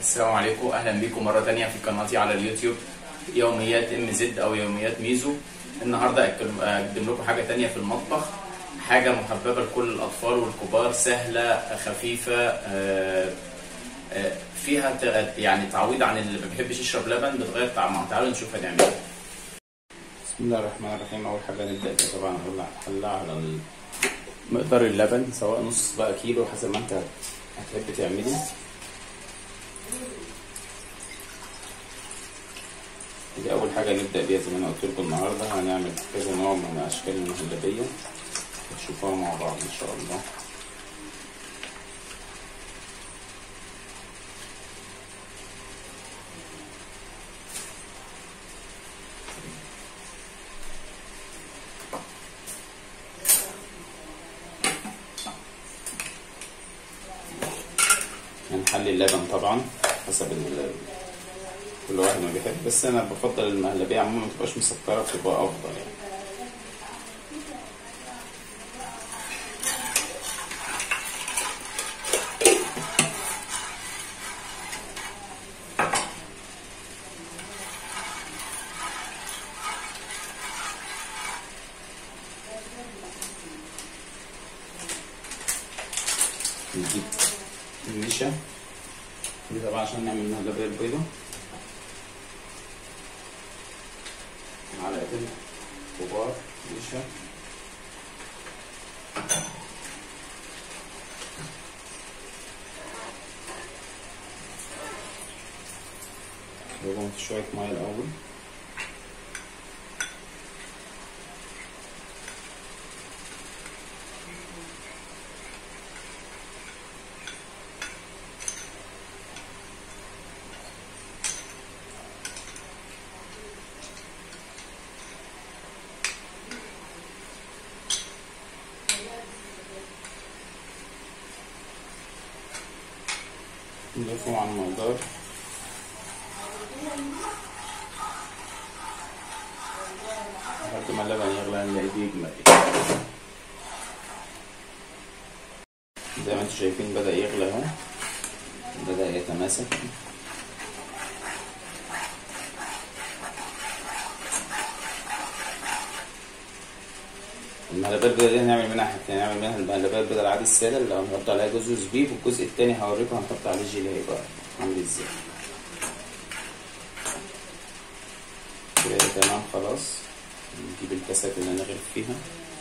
السلام عليكم اهلا بيكم مره تانية في قناتي على اليوتيوب يوميات ام زد او يوميات ميزو النهارده أكل- اقدم لكم حاجه تانية في المطبخ حاجه محببه لكل الاطفال والكبار سهله خفيفه آه، آه، فيها ت- يعني تعويض عن اللي ما بيحبش يشرب لبن بتغير طعمها تعالوا نشوف هنعمل ايه بسم الله الرحمن الرحيم اول حاجه نبدا بيها طبعا اولع حله على ال- مقدار اللبن سواء نص بقى كيلو حسب ما انت هتحب تعملي دي أول حاجة نبدأ بيها زي ما أنا قلت لكم النهاردة هنعمل كذا نوع من أشكال المهلبية هتشوفوها مع بعض إن شاء الله هنحلي اللبن طبعا حسب ال كل واحد ما بيحب بس انا بفضل المهلبيه عموما ما تبقاش مسكره بتبقى افضل يعني نجيب النشا دي طبعا عشان نعمل مهلبيه البيضه معلقتين كبار نشا نضربهم في شوية مية الأول نضيفهم على المقدار لحد ما اللبن يغلى نلاقيه بيجمد زي ما انتم شايفين بدأ يغلى اهو بدأ يتماسك المهلبية البيضاء دي هنعمل منها حاجتين هنعمل منها المهلبية البيضاء العادي السادة اللي هنحط عليها جوز وزبيب والجزء التاني هوريكم هنحط عليه جيلي هيبقى عامل ازاي كده تمام خلاص نجيب الكاسات اللي هنغرف فيها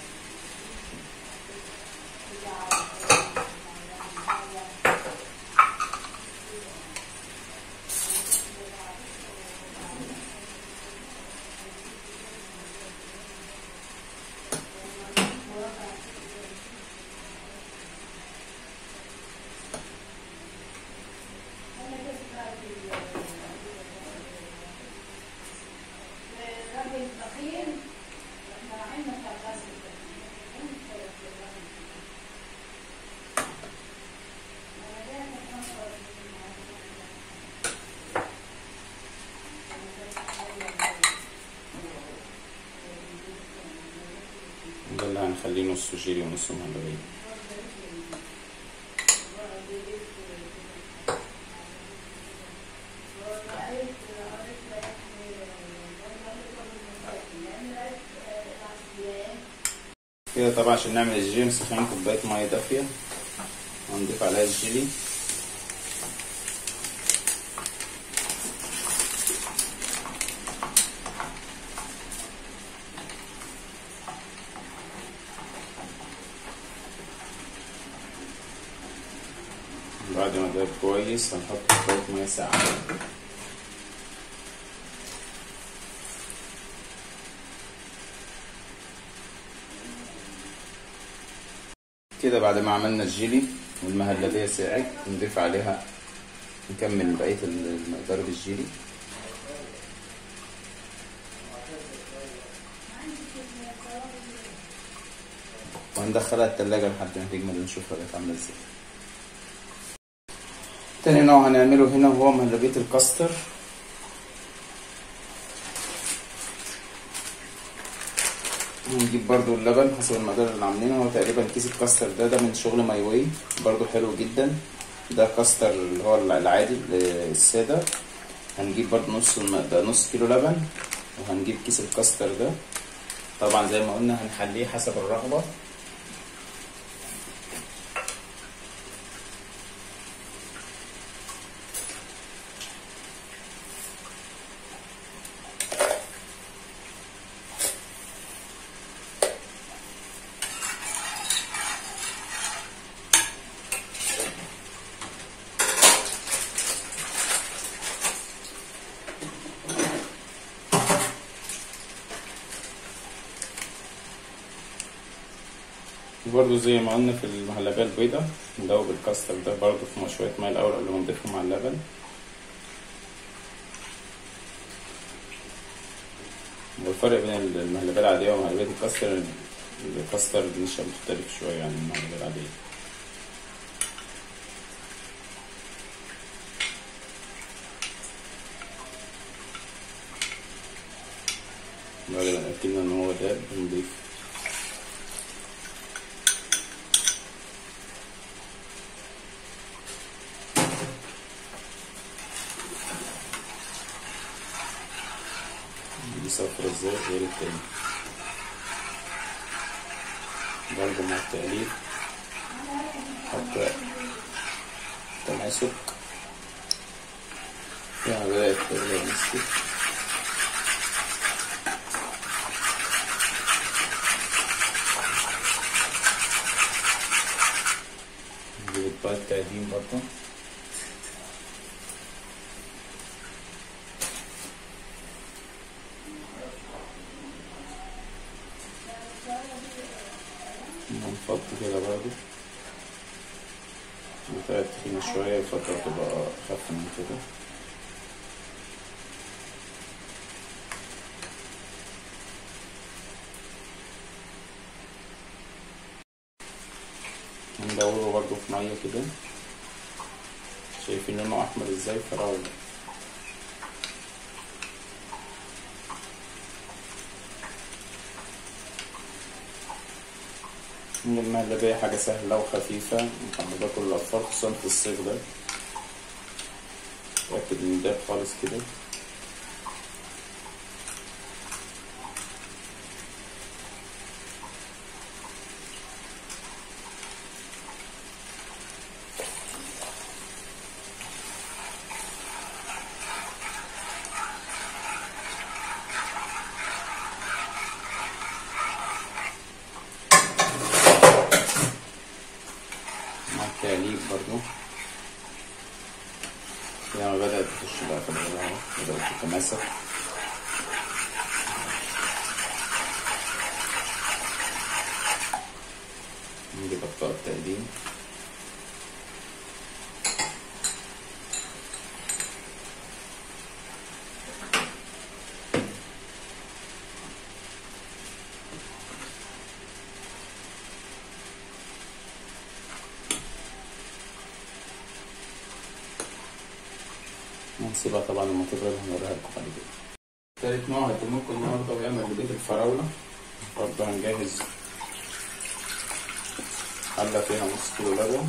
ده اللي هنخليه نص جيلي ونص مهلبية كده طبعا عشان نعمل الجيلي نسخن كوباية مية دافية هنضيف عليها الجيلي بعد ما داب كويس هنحط كوباية مية ساقعة كده بعد ما عملنا الجيلي والمهلبية ساعت نضيف عليها نكمل بقية المقدار بالجيلي وهندخلها التلاجة لحد ما تجمد ونشوفها بقت عاملة ازاي تاني نوع هنعمله هنا هو مهلبية الكاستر هنجيب برضو اللبن حسب المقدار اللي عاملينه هو تقريبا كيس الكاستر ده ده من شغل ماي واي برضو حلو جدا ده كاستر اللي هو العادي السادة هنجيب برضه نص الم- ده نص كيلو لبن وهنجيب كيس الكاستر ده طبعا زي ما قلنا هنحليه حسب الرغبة برضه زي ما قلنا في المهلبية البيضاء ندوب الكاستر ده برضه في شوية مية الأول قبل ما نضيفهم على اللبن والفرق بين المهلبية العادية ومهلبية الكاستر الكاستر نشا مختلف شوية عن المهلبية العادية بعد ما اتأكدنا إن هو داب بنضيف دي صفرا ازاي غير التاني برضه مع التقليب حتى تماسك فيها بدأت تغلى مسكت نجيب بقى التقديم برضه نفض كده برضه بتاعت تخينة شوية الفترة تبقى أخف من كده هندوره برضه في مية كده شايفين لونه أحمر ازاي فراولة المهلبية حاجة سهلة وخفيفة محببة كل الأطفال خصوصا في الصيف ده متأكد إن ده خالص كده مع التقليب برضو لما بدأت تخش بقى في الغلاء اهو بدأت تتماسك نجيب أخطاء التقديم هنسيبها طبعا لما تبرد هنوريها لكم بعد كده تالت نوع هيكون لكم النهارده ويعمل ببيت الفراولة برضه هنجهز حلة فيها نص كيلو لبن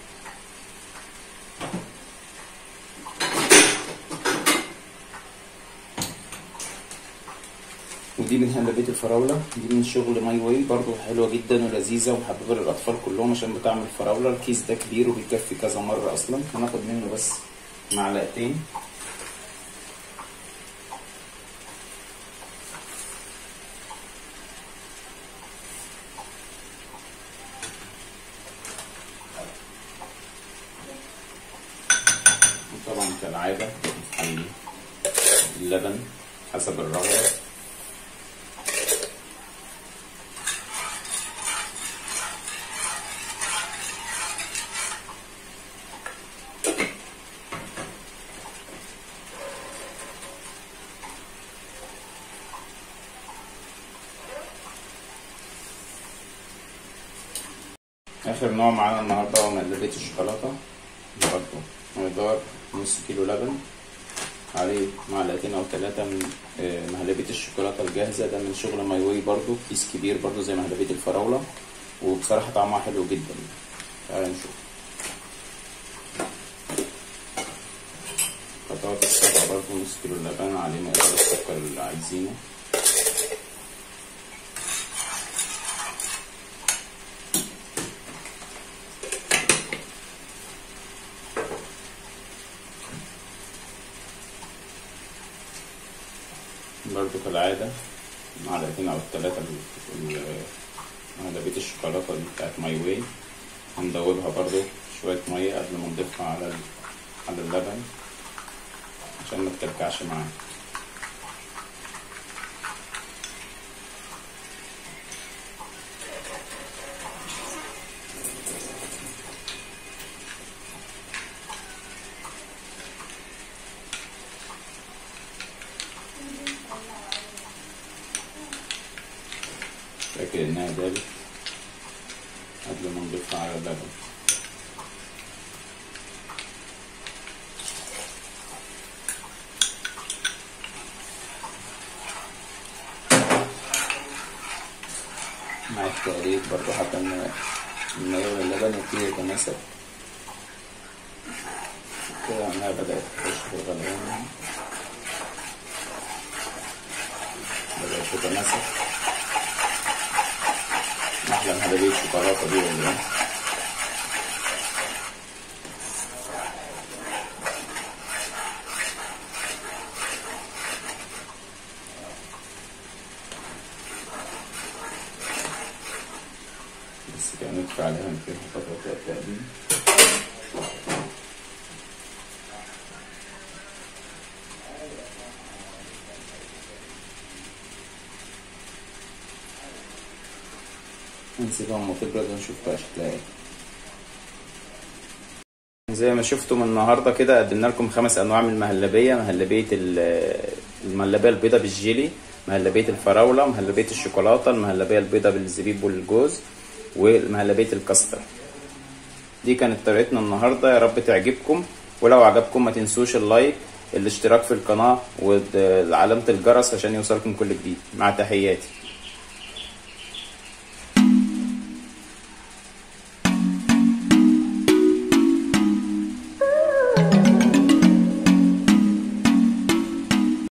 ودي من هلبية الفراولة دي من شغل ماي واي برضو حلوة جدا ولذيذة ومحببة للأطفال كلهم عشان بتعمل فراولة الكيس ده كبير وبيكفي كذا مرة أصلا هناخد منه بس معلقتين وطبعا كالعادة نحلي اللبن حسب الرغبة آخر نوع معانا النهاردة هو مقلبية الشوكولاتة برضه مقدار نص كيلو لبن عليه معلقتين أو ثلاثة من آه، مهلبية الشوكولاتة الجاهزة ده من شغل ماي واي برضه كيس كبير برضه زي مهلبية الفراولة وبصراحة طعمها حلو جدا تعالى نشوف بطاطس طبعا برضه نص كيلو لبن عليه مقدار السكر اللي عايزينه برضو كالعادة معلقتين أو التلاتة مهلبية الشوكولاتة دي بتاعت ماي واي هندوبها برضو شوية مية قبل ما نضيفها على على اللبن عشان ما تكلكعش معانا فاكر انها دابت قبل ما نضيفها على اللبن مع التقليب برضو حتى ان المية واللبن يبتدي يتماسك كده انها بدأت تخش في الغليان بدأت تتماسك احلى مهلبية الشوكولاتة دي والله بس كده ندفع عليها نكتب خطوة التقديم نسيبها اما تبرد ونشوف بقى شكلها ايه زي ما شفتم النهارده كده قدمنا لكم خمس انواع من المهلبيه مهلبيه المهلبيه البيضاء بالجيلي مهلبيه الفراوله مهلبيه الشوكولاته المهلبيه البيضاء بالزبيب والجوز ومهلبيه الكاستر دي كانت طريقتنا النهارده يا رب تعجبكم ولو عجبكم ما تنسوش اللايك الاشتراك في القناه وعلامه الجرس عشان يوصلكم كل جديد مع تحياتي